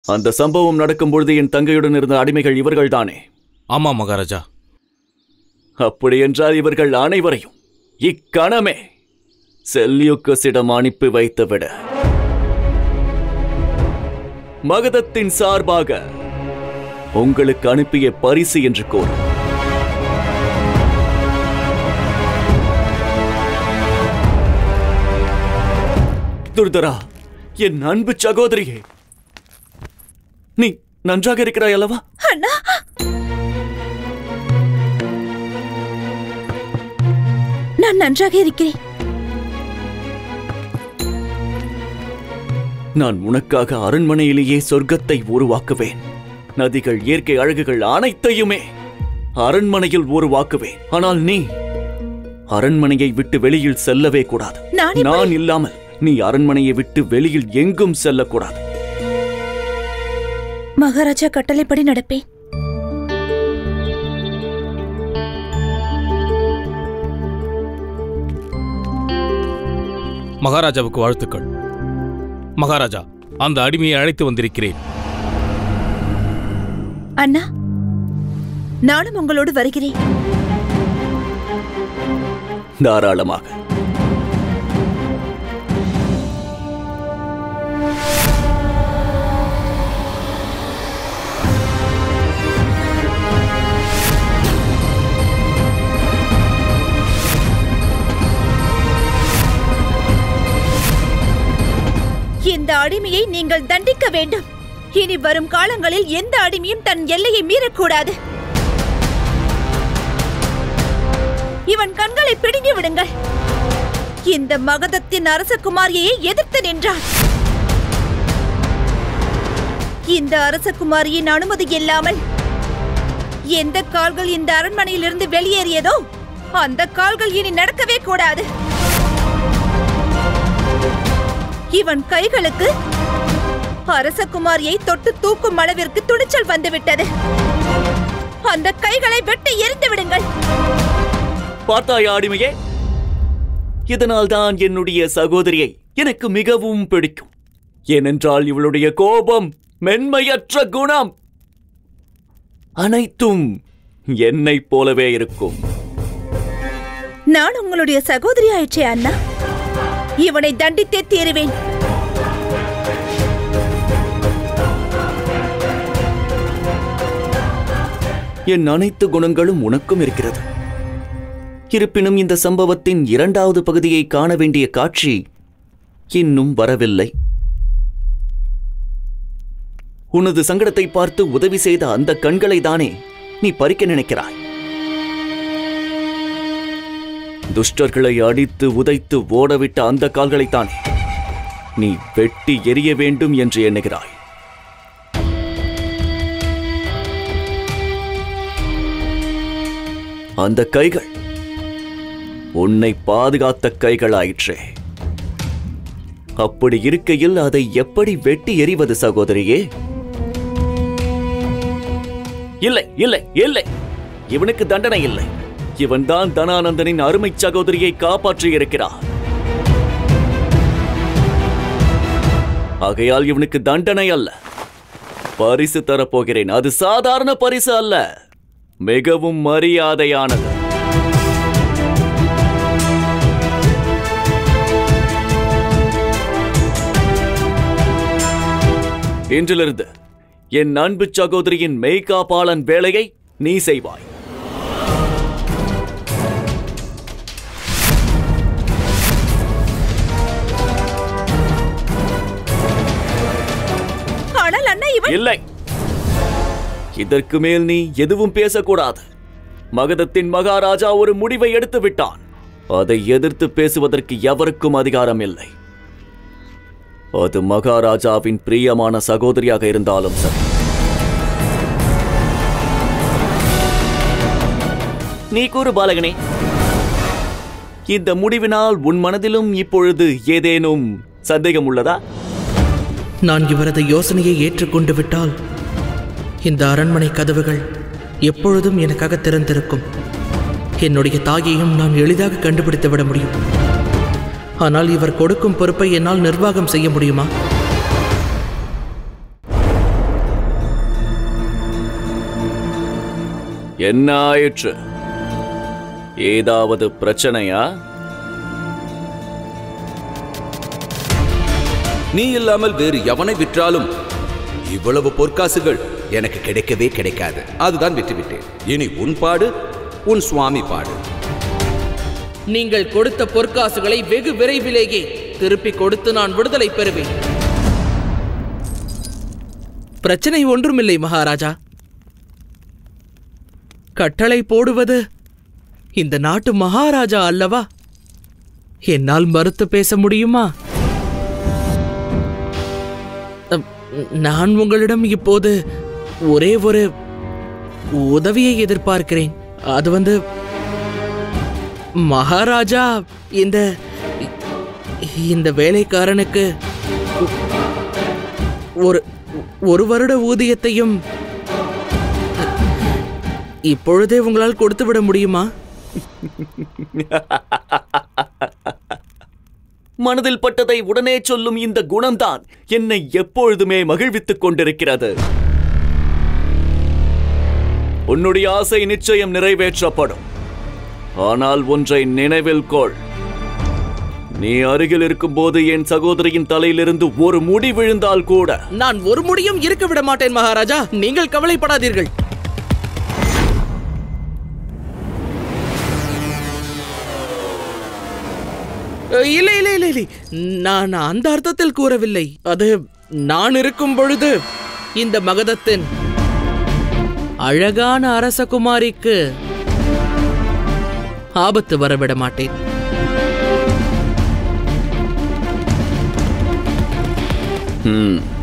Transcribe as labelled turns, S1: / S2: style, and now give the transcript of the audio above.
S1: அந்த சம்பவம் நடக்கும் பொழுது என் தங்கையுடன் இருந்த அடிமைகள் இவர்கள்தானே
S2: ஆமா மகாராஜா
S1: அப்படியென்றால் இவர்கள் அனைவரையும் இக்கணமே செல்யூக்கஸிடம் அனுப்பி வைத்துவிட மகதத்தின் சார்பாக உங்களுக்கு அனுப்பிய பரிசு என்று கூறு துர்தரா என் அன்பு சகோதரியே நீ நன்றாக இருக்கிறாய் அல்லவா
S3: அண்ணா நான் நன்றாக இருக்கிறேன்
S1: நான் உனக்காக அரண்மனையிலேயே சொர்க்கத்தை உருவாக்குவேன் நதிகள் இயற்கை அழகுகள் அனைத்தையுமே அரண்மனையில் உருவாக்குவேன் ஆனால் நீ அரண்மனையை விட்டு வெளியில் செல்லவே கூடாது
S3: நான் எப்படி-
S1: நான் இல்லாமல் நீ அரண்மனையை விட்டு வெளியில் எங்கும் செல்லக்கூடாது
S3: மகாராஜா கட்டளைப்படி நடப்பேன்
S2: மகாராஜாவுக்கு வாழ்த்துக்கள் மகாராஜா அந்த அடிமையை அழைத்து வந்திருக்கிறேன்
S3: அண்ணா நானும் உங்களோடு வருகிறேன்
S1: தாராளமாக
S3: இந்த அடிமையை நீங்கள் தண்டிக்க வேண்டும் இனி வரும் காலங்களில் எந்த அடிமையும் தன் எல்லையை மீறக்கூடாது இவன் கண்களை பிடுங்கி விடுங்கள் இந்த மகதத்தின் அரசகுமாரியை எதிர்த்து நின்றான் இந்த அரசகுமாரியின் அனுமதி இல்லாமல் எந்த கால்கள் இந்த அரண்மனையிலிருந்து வெளியேறியதோ அந்த கால்கள் இனி நடக்கவே கூடாது இவன் கைகளுக்கு அரசகுமாரியை தொட்டு தூக்கும் அளவிற்கு துணிச்சல் வந்துவிட்டது அந்த கைகளை வெட்டி எரிந்து விடுங்கள்
S1: பார்த்தாயா அடிமையே இதனால்தான் என்னுடைய சகோதரியை எனக்கு மிகவும் பிடிக்கும் ஏனென்றால் இவளுடைய கோபம் மென்மையற்ற குணம் அனைத்தும் என்னைப் போலவே இருக்கும்
S3: நான் உங்களுடைய சகோதரி ஆயிற்றே அண்ணா இவனை தண்டித்தே தீருவேன்
S1: என் அனைத்து குணங்களும் உனக்கும் இருக்கிறது இருப்பினும் இந்த சம்பவத்தின் இரண்டாவது பகுதியை காண வேண்டிய காட்சி இன்னும் வரவில்லை உனது சங்கடத்தை பார்த்து உதவி செய்த அந்த கண்களை தானே நீ பறிக்க நினைக்கிறாய் துஷ்டர்களை அடித்து உதைத்து ஓடவிட்ட அந்த கால்களைத்தானே நீ வெட்டி எறிய வேண்டும் என்று எண்ணுகிறாய் அந்த கைகள் உன்னை பாதுகாத்த கைகளாயிற்றே அப்படி இருக்கையில் அதை எப்படி வெட்டி எறிவது சகோதரியே இல்லை இல்லை இல்லை இவனுக்கு தண்டனை இல்லை இவன்தான் தனானந்தனின் அருமை சகோதரியை காப்பாற்றி இருக்கிறார் ஆகையால் இவனுக்கு தண்டனை அல்ல பரிசு தரப்போகிறேன் அது சாதாரண பரிசு அல்ல மிகவும் மரியாதையானது இன்றிலிருந்து என் அன்பு சகோதரியின் மெய்காப்பாளன் வேலையை நீ செய்வாய்
S3: ஆனால் அண்ணா இவன்
S1: இல்லை இதற்கு மேல் நீ எதுவும் பேசக்கூடாது மகதத்தின் மகாராஜா ஒரு முடிவை எடுத்து விட்டான் அதை எதிர்த்து பேசுவதற்கு எவருக்கும் அதிகாரம் இல்லை அது மகாராஜாவின் பிரியமான சகோதரியாக இருந்தாலும் சரி நீ கூறு பாலகனே இந்த முடிவினால் உன் மனதிலும் இப்பொழுது ஏதேனும் சந்தேகம் உள்ளதா
S4: நான் இவரது யோசனையை ஏற்றுக்கொண்டு விட்டால் இந்த அரண்மனை கதவுகள் எப்பொழுதும் எனக்காக திறந்திருக்கும் என்னுடைய தாயையும் நான் எளிதாக கண்டுபிடித்து விட முடியும் ஆனால் இவர் கொடுக்கும் பொறுப்பை என்னால் நிர்வாகம் செய்ய முடியுமா
S1: என்ன ஆயிற்று ஏதாவது பிரச்சனையா
S5: நீ இல்லாமல் வேறு எவனை விற்றாலும் இவ்வளவு பொற்காசுகள் எனக்கு கிடைக்கவே கிடைக்காது அதுதான் விட்டுவிட்டேன் இனி உன் பாடு உன் சுவாமி பாடு
S4: நீங்கள் கொடுத்த பொற்காசுகளை வெகு விரைவிலேயே திருப்பி கொடுத்து நான் விடுதலை பெறுவேன் பிரச்சனை ஒன்றுமில்லை மகாராஜா கட்டளை போடுவது இந்த நாட்டு மகாராஜா அல்லவா என்னால் மறுத்து பேச முடியுமா அம், நான் உங்களிடம் இப்போது ஒரே ஒரு உதவியை எதிர்பார்க்கிறேன் அது வந்து மகாராஜா இந்த இந்த வேலைக்காரனுக்கு ஒரு ஒரு வருட ஊதியத்தையும் இப்பொழுதே உங்களால் கொடுத்து விட முடியுமா
S1: மனதில் பட்டதை உடனே சொல்லும் இந்த குணம்தான் என்னை எப்பொழுதுமே மகிழ்வித்துக் கொண்டிருக்கிறது உன்னுடைய ஆசை நிச்சயம் நிறைவேற்றப்படும் ஆனால் ஒன்றை நினைவில் கொள் நீ அருகில் இருக்கும்போது என் சகோதரியின் தலையிலிருந்து ஒரு முடி விழுந்தால் கூட
S4: நான் ஒரு முடியும் இருக்க விட மாட்டேன் மகாராஜா நீங்கள் கவலைப்படாதீர்கள் அஹ், இல்லை இல்லை இல்லை இல்லை நான் அந்த அர்த்தத்தில் கூறவில்லை அது நான் இருக்கும் பொழுது இந்த மகதத்தின் அழகான அரசகுமாரிக்கு ஆபத்து வரவிட மாட்டேன்
S1: ஹம்